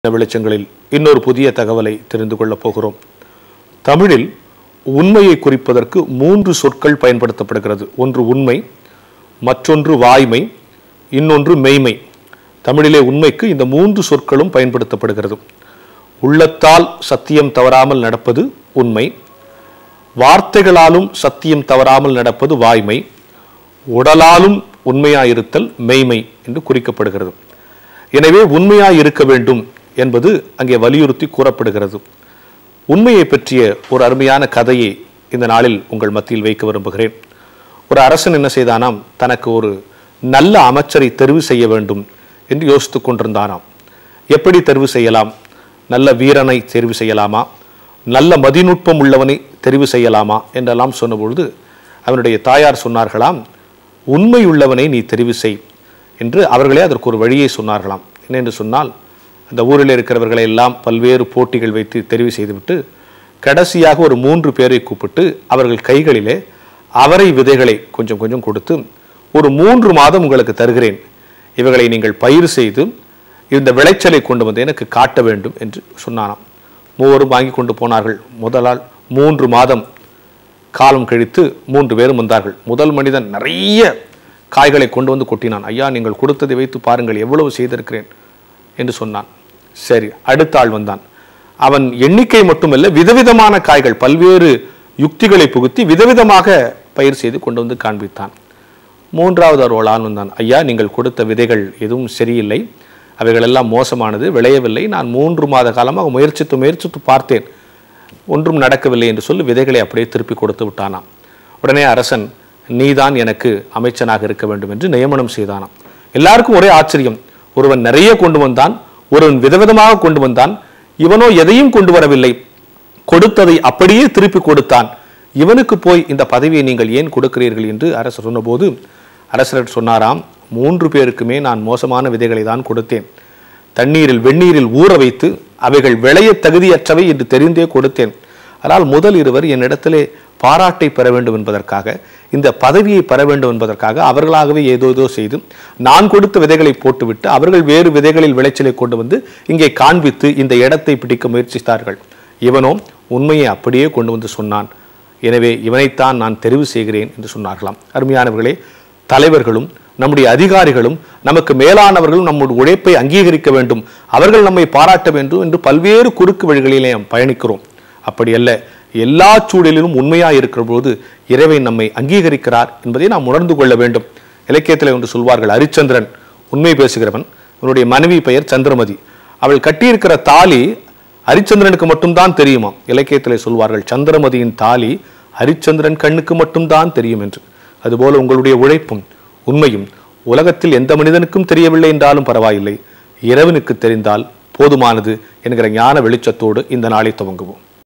வெளிச்சங்களில் இன்னொரு புதிய தகவலை தெரிந்து கொள்ளப் போகிறோம் தமிழில் உண்மையை குறிப்பதற்கு மூன்று சொற்கள் பயன்படுத்தப்படுகிறது ஒன்று உண்மை மற்றொன்று வாய்மை இன்னொன்று மெய்மை தமிழிலே உண்மைக்கு இந்த மூன்று சொற்களும் பயன்படுத்தப்படுகிறது உள்ளத்தால் சத்தியம் தவறாமல் நடப்பது உண்மை வார்த்தைகளாலும் சத்தியம் தவறாமல் நடப்பது வாய்மை உடலாலும் உண்மையாயிருத்தல் மெய்மை என்று குறிக்கப்படுகிறது எனவே உண்மையாய் இருக்க வேண்டும் என்பது அங்கே வலியுறுத்தி கூறப்படுகிறது உண்மையை பற்றிய ஒரு அருமையான கதையை இந்த நாளில் உங்கள் மத்தியில் வைக்க விரும்புகிறேன் ஒரு அரசன் என்ன செய்தானாம் தனக்கு ஒரு நல்ல அமைச்சரை தெரிவு செய்ய வேண்டும் என்று யோசித்துக் கொண்டிருந்தானாம் எப்படி தெரிவு செய்யலாம் நல்ல வீரனை தெரிவு செய்யலாமா நல்ல மதிநுட்பம் உள்ளவனை தெரிவு செய்யலாமா என்றெல்லாம் சொன்னபொழுது அவனுடைய தாயார் சொன்னார்களாம் உண்மை உள்ளவனை நீ தெரிவு செய் என்று அவர்களே அதற்கு ஒரு வழியை சொன்னார்களாம் என்ன என்று சொன்னால் அந்த ஊரில் இருக்கிறவர்களை எல்லாம் பல்வேறு போட்டிகள் வைத்து தெரிவு செய்துவிட்டு கடைசியாக ஒரு மூன்று பேரை கூப்பிட்டு அவர்கள் கைகளிலே அவரை விதைகளை கொஞ்சம் கொஞ்சம் கொடுத்து ஒரு மூன்று மாதம் உங்களுக்கு தருகிறேன் இவைகளை நீங்கள் பயிர் செய்து இந்த விளைச்சலை கொண்டு வந்து எனக்கு காட்ட வேண்டும் என்று சொன்னானாம் மூவரும் வாங்கி கொண்டு போனார்கள் முதலால் மூன்று மாதம் காலம் கழித்து மூன்று பேரும் வந்தார்கள் முதல் மனிதன் நிறைய காய்களை கொண்டு வந்து கொட்டினான் ஐயா நீங்கள் கொடுத்ததை வைத்து பாருங்கள் எவ்வளவு செய்திருக்கிறேன் என்று சொன்னான் சரி அடுத்த ஆள் வந்தான் அவன் எண்ணிக்கை மட்டுமல்ல விதவிதமான காய்கள் பல்வேறு யுக்திகளை புகுத்தி விதவிதமாக பயிர் செய்து கொண்டு வந்து காண்பித்தான் மூன்றாவது ஒரு ஆள் வந்தான் ஐயா நீங்கள் கொடுத்த விதைகள் எதுவும் சரியில்லை அவைகளெல்லாம் மோசமானது விளையவில்லை நான் மூன்று மாத காலமாக முயற்சித்து முயற்சித்து பார்த்தேன் ஒன்றும் நடக்கவில்லை என்று சொல்லி விதைகளை அப்படியே திருப்பி கொடுத்து விட்டானாம் உடனே அரசன் நீதான் எனக்கு அமைச்சனாக இருக்க வேண்டும் என்று நியமனம் செய்தானாம் எல்லாருக்கும் ஒரே ஆச்சரியம் ஒருவன் நிறைய கொண்டு வந்தான் ஒருவன் விதவிதமாக கொண்டு வந்தான் இவனோ எதையும் கொண்டு வரவில்லை கொடுத்ததை அப்படியே திருப்பி கொடுத்தான் இவனுக்கு போய் இந்த பதவியை நீங்கள் ஏன் கொடுக்கிறீர்கள் என்று அரசர் சொன்னபோது அரசர் சொன்னாராம் மூன்று பேருக்குமே நான் மோசமான விதைகளை தான் கொடுத்தேன் தண்ணீரில் வெந்நீரில் ஊற வைத்து அவைகள் விளைய தகுதியற்றவை என்று தெரிந்தே கொடுத்தேன் ஆனால் முதல் இருவர் என்னிடத்திலே பாராட்டை பெற வேண்டும் என்பதற்காக இந்த பதவியை பெற வேண்டும் என்பதற்காக அவர்களாகவே ஏதோ ஏதோ செய்து நான் கொடுத்த விதைகளை போட்டுவிட்டு அவர்கள் வேறு விதைகளில் விளைச்சலை கொண்டு வந்து இங்கே காண்பித்து இந்த இடத்தை பிடிக்க முயற்சித்தார்கள் இவனோ உண்மையை அப்படியே கொண்டு வந்து சொன்னான் எனவே இவனைத்தான் நான் தெரிவு செய்கிறேன் என்று சொன்னார்களாம் அருமையானவர்களே தலைவர்களும் நம்முடைய அதிகாரிகளும் நமக்கு மேலானவர்களும் நம்முடைய உழைப்பை அங்கீகரிக்க வேண்டும் அவர்கள் நம்மை பாராட்ட வேண்டும் என்று பல்வேறு குறுக்கு வழிகளிலே நாம் பயணிக்கிறோம் அப்படி அல்ல எல்லா சூழலிலும் உண்மையாக இருக்கிற போது இறைவன் நம்மை அங்கீகரிக்கிறார் என்பதை நாம் உணர்ந்து கொள்ள வேண்டும் இலக்கியத்தில் ஒன்று சொல்வார்கள் ஹரிச்சந்திரன் உண்மை பேசுகிறவன் அவனுடைய மனைவி பெயர் சந்திரமதி அவள் கட்டியிருக்கிற தாலி ஹரிச்சந்திரனுக்கு மட்டும்தான் தெரியுமா இலக்கியத்தில் சொல்வார்கள் சந்திரமதியின் தாலி ஹரிச்சந்திரன் கண்ணுக்கு மட்டும்தான் தெரியும் என்று அதுபோல உங்களுடைய உழைப்பும் உண்மையும் உலகத்தில் எந்த மனிதனுக்கும் தெரியவில்லை என்றாலும் பரவாயில்லை இறைவனுக்கு தெரிந்தால் போதுமானது என்கிற ஞான வெளிச்சத்தோடு இந்த நாளை துவங்குவோம்